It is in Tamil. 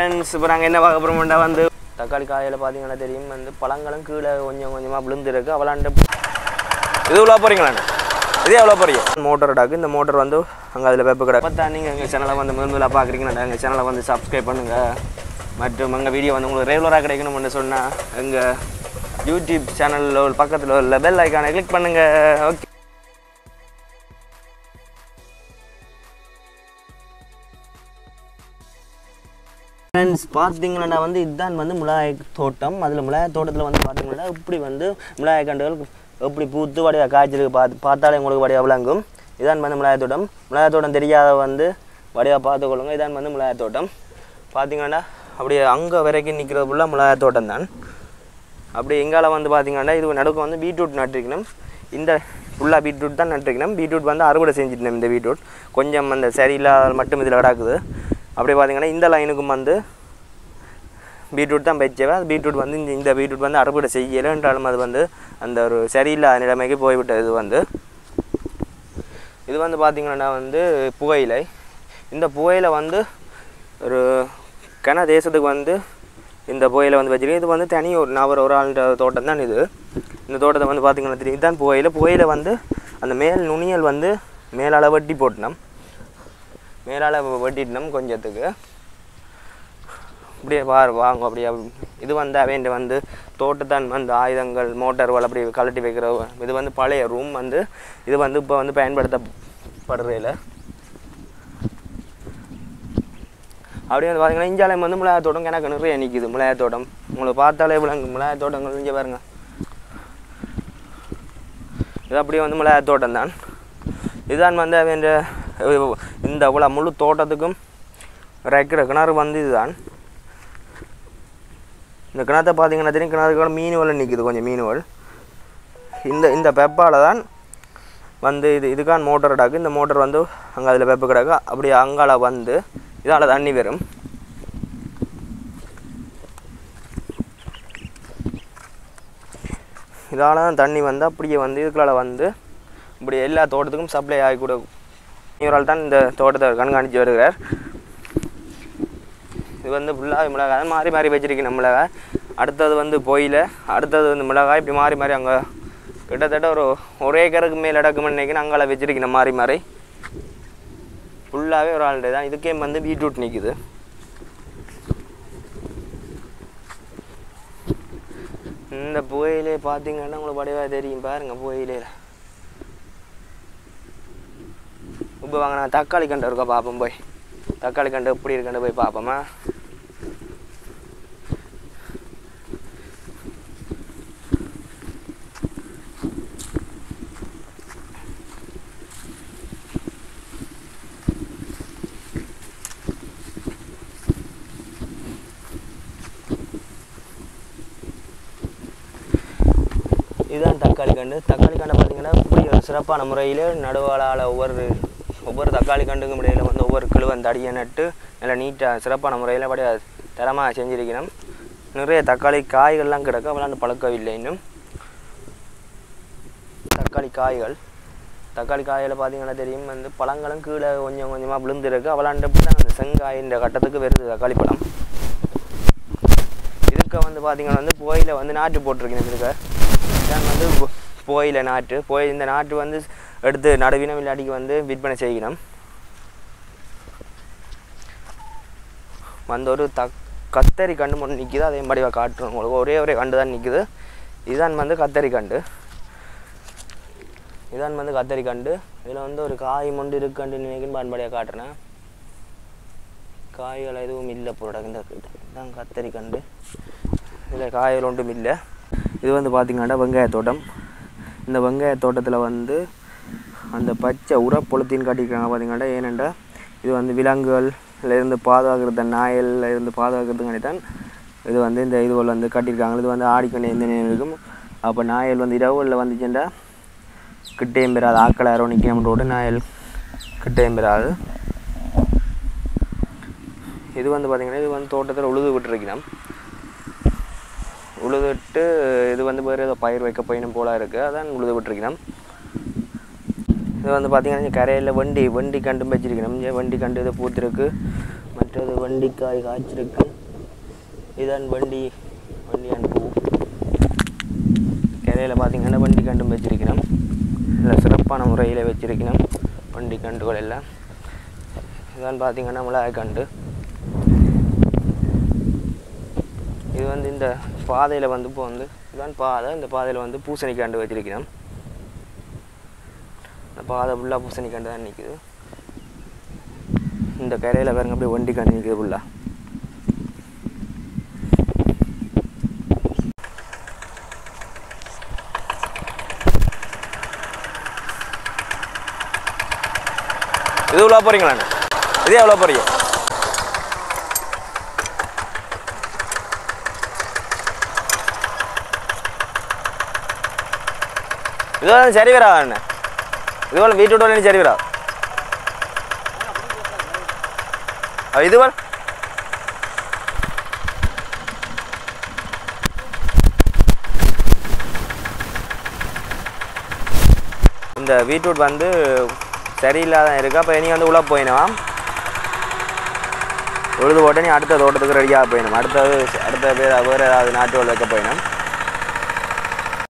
ஃப்ரெண்ட்ஸ் இப்போ நாங்கள் என்ன பார்க்க போகிறோம்டா வந்து தக்காளி காயில் பார்த்தீங்கன்னா தெரியும் வந்து பழங்களும் கீழே கொஞ்சம் கொஞ்சமாக விழுந்துருக்கு அவளாண்ட இது எவ்வளோ போகிறீங்களாண்ணே இது எவ்வளோ போறீங்க மோட்டர் டாக்கு இந்த மோட்டர் வந்து அங்கே அதில் வெப்ப கிடக்கு பார்த்தா நீங்கள் எங்கள் சேனலை வந்து முதல் முதலாக பார்க்குறீங்கன்னா எங்கள் சேனலை வந்து சப்ஸ்கிரைப் பண்ணுங்கள் மற்றும் எங்கள் வீடியோ வந்து உங்களுக்கு ரெகுலராக கிடைக்கணும்னு சொன்னால் எங்கள் யூடியூப் சேனலில் பக்கத்தில் உள்ள பெல் ஐக்கானை கிளிக் பண்ணுங்கள் ஓகே ஃப்ரெண்ட்ஸ் பார்த்தீங்கன்னா வந்து இதுதான் வந்து மிளகாய் தோட்டம் அதில் மிளகாய் தோட்டத்தில் வந்து பார்த்தீங்கன்னா இப்படி வந்து மிளகாய் கண்டுகள் எப்படி பூத்து வடையாக காய்ச்சலுக்கு பார்த்து பார்த்தாலே உங்களுக்கு வடையாக விளங்கும் இதான் வந்து மிளகாய் தோட்டம் மிளகாய் தோட்டம் தெரியாத வந்து வடையாக பார்த்துக்கொள்ளுங்க இதான் வந்து மிளகாய் தோட்டம் பார்த்தீங்கன்னா அப்படியே அங்கே வரைக்கும் நிற்கிறது ஃபுல்லாக மிளகாய் தோட்டம் தான் அப்படி எங்கால வந்து பார்த்தீங்கன்னா இது நடுக்கு வந்து பீட்ரூட் நட்டிருக்கணும் இந்த ஃபுல்லாக பீட்ரூட் தான் நட்டிருக்கணும் பீட்ரூட் வந்து அறுவடை செஞ்சுட்டோம் இந்த பீட்ரூட் கொஞ்சம் அந்த சரியில்லாத மட்டும் இதில் கிடக்குது அப்படி பார்த்தீங்கன்னா இந்த லைனுக்கும் வந்து பீட்ரூட் தான் வச்சவன் அது பீட்ரூட் வந்து இந்த இந்த பீட்ரூட் வந்து அறுவடை செய்யலைன்றாலும் அது வந்து அந்த ஒரு சரியில்லாத நிலைமைக்கு போய்விட்டது இது வந்து இது வந்து பார்த்திங்கன்னா வந்து புகையிலை இந்த புகையிலை வந்து ஒரு கன தேசத்துக்கு வந்து இந்த புகையிலை வந்து வச்சிருக்கேன் இது வந்து தனி ஒரு நபர் ஒரு ஆளுன்ற தோட்டம் தான் இது இந்த தோட்டத்தை வந்து பார்த்திங்கன்னா தெரியும் இதுதான் புகையிலை புகையிலை வந்து அந்த மேல் நுனியல் வந்து மேலால் வெட்டி போட்டணும் மேலால் வெட்டிட்டோம் கொஞ்சத்துக்கு அப்படியே பார் வாங்க அப்படியே இது வந்து அவன் வந்து தோட்டத்தான் வந்து ஆயுதங்கள் மோட்டார்கள் அப்படி கழட்டி வைக்கிற இது வந்து பழைய ரூம் வந்து இது வந்து இப்போ வந்து பயன்படுத்தப்படுறதில்ல அப்படியே வந்து பார்த்தீங்கன்னா இஞ்சாலயம் வந்து மிளகாய் தோட்டம் எனக்கு நிறைய நிற்கிது மிளகாய் தோட்டம் உங்களுக்கு பார்த்தாலே விளங்கு மிளகாய் தோட்டங்கள் இங்கே பாருங்க இது அப்படியே வந்து மிளகாய் தோட்டம் தான் இதுதான் வந்து அவன் இந்த இவ்வளோ முழு தோட்டத்துக்கும் வைக்கிற கிணறு வந்து இதுதான் இந்த கிணத்தை பார்த்தீங்கன்னா தெரியும் கிணறுக்கு மீனுவல் நிற்கிது கொஞ்சம் மீனுவல் இந்த இந்த பெப்பால் தான் வந்து இது இதுக்கான மோட்டர் டாக்கு இந்த மோட்டர் வந்து அங்கே அதில் வெப்ப கிடக்கு அப்படி அங்கால வந்து இதால் தண்ணி வரும் இதால் தான் தண்ணி வந்து அப்படியே வந்து இதுக்குள்ளால வந்து இப்படி எல்லா தோட்டத்துக்கும் சப்ளை ஆகி கூட இவரால் தான் இந்த தோட்டத்தை கண்காணித்து வருகிறார் இது வந்து ஃபுல்லாக மிளகாய் மாறி மாறி வச்சிருக்கேன் மிளகாய் அடுத்தது வந்து பொயில அடுத்தது வந்து மிளகாய் இப்படி மாறி மாறி அங்கே கிட்டத்தட்ட ஒரு ஒரு ஏக்கருக்கு மேல் இடக்குமென்னு நினைக்கிறேன் அங்கால வச்சிருக்கேன் மாறி மாறி ஃபுல்லாகவே ஒரு ஆள்கிட்ட தான் இதுக்கே வந்து பீட்ரூட் நிற்குது இந்த புகையிலே பார்த்தீங்கன்னா உங்களுக்கு வடிவாக தெரியும் பாருங்க புகையிலையில் இப்போ வாங்க நான் தக்காளி கண்டு இருக்கா பார்ப்போம் போய் தக்காளி கண்டு எப்படி இருக்குன்னு போய் பார்ப்போமா இதுதான் தக்காளி கண்டு தக்காளி கண்டை பார்த்தீங்கன்னா இப்படி ஒரு சிறப்பான முறையில் நடுவாளால் ஒவ்வொரு ஒவ்வொரு தக்காளி கண்டுக்கும் இடையில் வந்து ஒவ்வொரு கிழுவன் தடியை நட்டு நல்லா நீட்டாக சிறப்பான முறையில் அப்படியே தரமாக செஞ்சிருக்கணும் நிறைய தக்காளி காய்கள்லாம் கிடக்கு அவளாண்டு பழக்கவில்லை இன்னும் தக்காளி காய்கள் தக்காளி காயில் பார்த்தீங்கன்னா தெரியும் வந்து பழங்களும் கீழே கொஞ்சம் கொஞ்சமாக விழுந்துருக்கு அவளாண்ட அந்த செங்காயின்ற கட்டத்துக்கு வருது தக்காளி பழம் இதுக்கு வந்து பார்த்தீங்கன்னா வந்து புகையில வந்து நாட்டு போட்டிருக்கேன் இதுக்கு இதான் வந்து புகையில நாட்டு புகை இந்த நாட்டு வந்து எடுத்து நடுவினம் இல்லாட்டிக்கு வந்து விற்பனை செய்யணும் வந்து ஒரு தக் கத்தரி கண்டு மட்டும் நிற்கிது அதே மாதிரி காட்டுறோம் உங்களுக்கு ஒரே ஒரே கண்டு தான் நிற்குது இதுதான் வந்து கத்தரி கண்டு இதான் வந்து கத்தரி கண்டு இதில் வந்து ஒரு காய் மொண்டு இருக்குன்னு நினைக்கிறேன் பயன்படியாக காட்டுறேன் காய்கள் எதுவும் இல்லை ப்ராடக்ட் இந்த இதுதான் கத்தரி கண்டு இதில் காய்கள் ஒன்றும் இல்லை இது வந்து பார்த்திங்கன்னா வெங்காய தோட்டம் இந்த வெங்காய தோட்டத்தில் வந்து அந்த பச்சை உர பொழுத்தின்னு காட்டியிருக்காங்க பார்த்தீங்கன்னா ஏனென்றா இது வந்து விலங்குகள்ல இருந்து பாதுகாக்கிறது நாயல்ல இருந்து பாதுகாக்கிறதுக்காண்டி தான் இது வந்து இந்த இதுகள் வந்து கட்டியிருக்காங்க இது வந்து ஆடிக்கொண்டே எந்த நேரம் இருக்கும் அப்போ நாயல் வந்து இரவுகளில் வந்துச்சுண்டா கிட்டேயும் பெறாது ஆக்களை யாரோ நிற்கணும் ரோடு நாயல் கிட்டேயும் பெறாது இது வந்து பார்த்திங்கன்னா இது வந்து தோட்டத்தில் உழுது விட்டுருக்கணும் உழுதுட்டு இது வந்து வேறு ஏதோ பயிர் வைக்க போயினும் போல இருக்குது அதான் உழுது விட்டுருக்கணும் இது வந்து பார்த்திங்கன்னா கரையில் வண்டி வண்டி கண்டு வச்சிருக்கணும் இங்கே வண்டி கண்டு இது பூத்திருக்கு மற்றது வண்டிக்காய் காய்ச்சிருக்கு இதான் வண்டி வண்டி அண்ட் பூ கரையில் பார்த்தீங்கன்னா வண்டி கண்டும் வச்சிருக்கணும் இல்லை சிறப்பான முறையில் வச்சிருக்கணும் வண்டி கண்டுகள் எல்லாம் இதான் பார்த்தீங்கன்னா மிளகாய் கண்டு இது வந்து இந்த பாதையில் வந்து இப்போ வந்து இதுதான் பாதை இந்த பாதையில் வந்து பூசணிக்காண்டு வச்சிருக்கணும் இந்த பாதை ஃபுல்லாக பூசணிக்காண்டு தான் நிற்குது இந்த கரையில் பாருங்க அப்படியே வண்டி கண்டு நிற்குது ஃபுல்லாக இது எவ்வளோ போகிறீங்களாண்ணே இது எவ்வளோ போகிறீங்க இது வந்து சரி வரா அண்ணே இது போல வீட்டு விட்டு சரி வரா இது போல இந்த பீட்ரூட் வந்து சரியில்லாத இருக்கு அப்போ நீ வந்து உள்ளே போயினவாம் உழுது போட்டு நீ அடுத்த தோட்டத்துக்கு ரெடியாக போயிடும் அடுத்தது அடுத்த பேர் வேறு ஏதாவது நாட்டு வைக்க போயிடும்